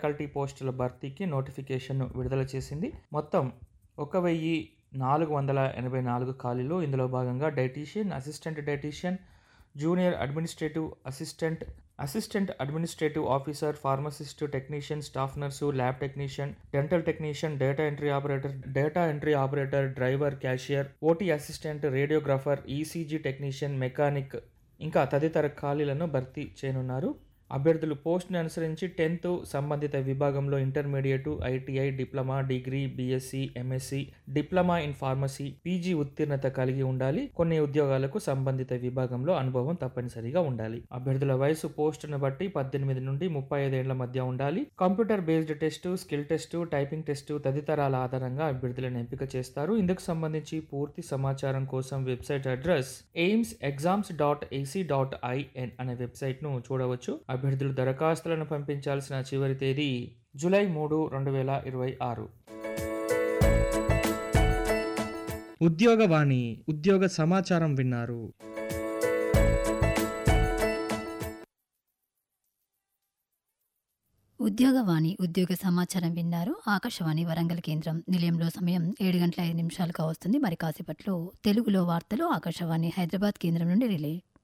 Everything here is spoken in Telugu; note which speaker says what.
Speaker 1: ఫ్యాకల్టీ పోస్టుల భర్తీకి నోటిఫికేషన్ను విడుదల చేసింది మొత్తం ఒక వెయ్యి నాలుగు వందల ఎనభై నాలుగు ఖాళీలు ఇందులో భాగంగా dietitian assistant dietitian junior administrative assistant assistant administrative officer pharmacist technician staff nurse lab technician dental technician data entry operator data entry operator driver cashier OT assistant radiographer ECG technician mechanic ఇంకా తదితర ఖాళీలను భర్తీ చేయనున్నారు అభ్యర్థులు పోస్ట్ని అనుసరించి టెన్త్ సంబంధిత విభాగంలో intermediate ITI diploma degree BSc MSc diploma in pharmacy PG ఉత్తీర్ణత కలిగి ఉండాలి కొన్ని ఉద్యోగాలకు సంబంధిత విభాగంలో అనుభవం తప్పనిసరిగా ఉండాలి అభ్యర్థుల వయసు పోస్టును బట్టి పద్దెనిమిది నుండి ముప్పై ఐదేళ్ల మధ్య ఉండాలి computer based test skill test typing test తదితరాల ఆధారంగా అభ్యర్థులను ఎంపిక చేస్తారు ఇందుకు సంబంధించి పూర్తి సమాచారం కోసం website address AIIMS exams dot AC dot IN అనే వెబ్సైట్ను చూడవచ్చు అభ్యర్థులు దరఖాస్తులను పంపించాల్సిన చివరి తేదీ జూలై మూడు రెండు వేల ఇరవై ఆరు
Speaker 2: ఉద్యోగవాణి ఉద్యోగ సమాచారం విన్నారు
Speaker 3: ఉద్యోగవాణి ఉద్యోగ సమాచారం విన్నారు ఆకాశవాణి వరంగల్ కేంద్రం నిలయంలో సమయం ఏడు గంటల ఐదు నిమిషాలుగా వస్తుంది మరి కాసేపట్లో తెలుగులో వార్తలు ఆకాశవాణి హైదరాబాద్ కేంద్రం నుండి రిలే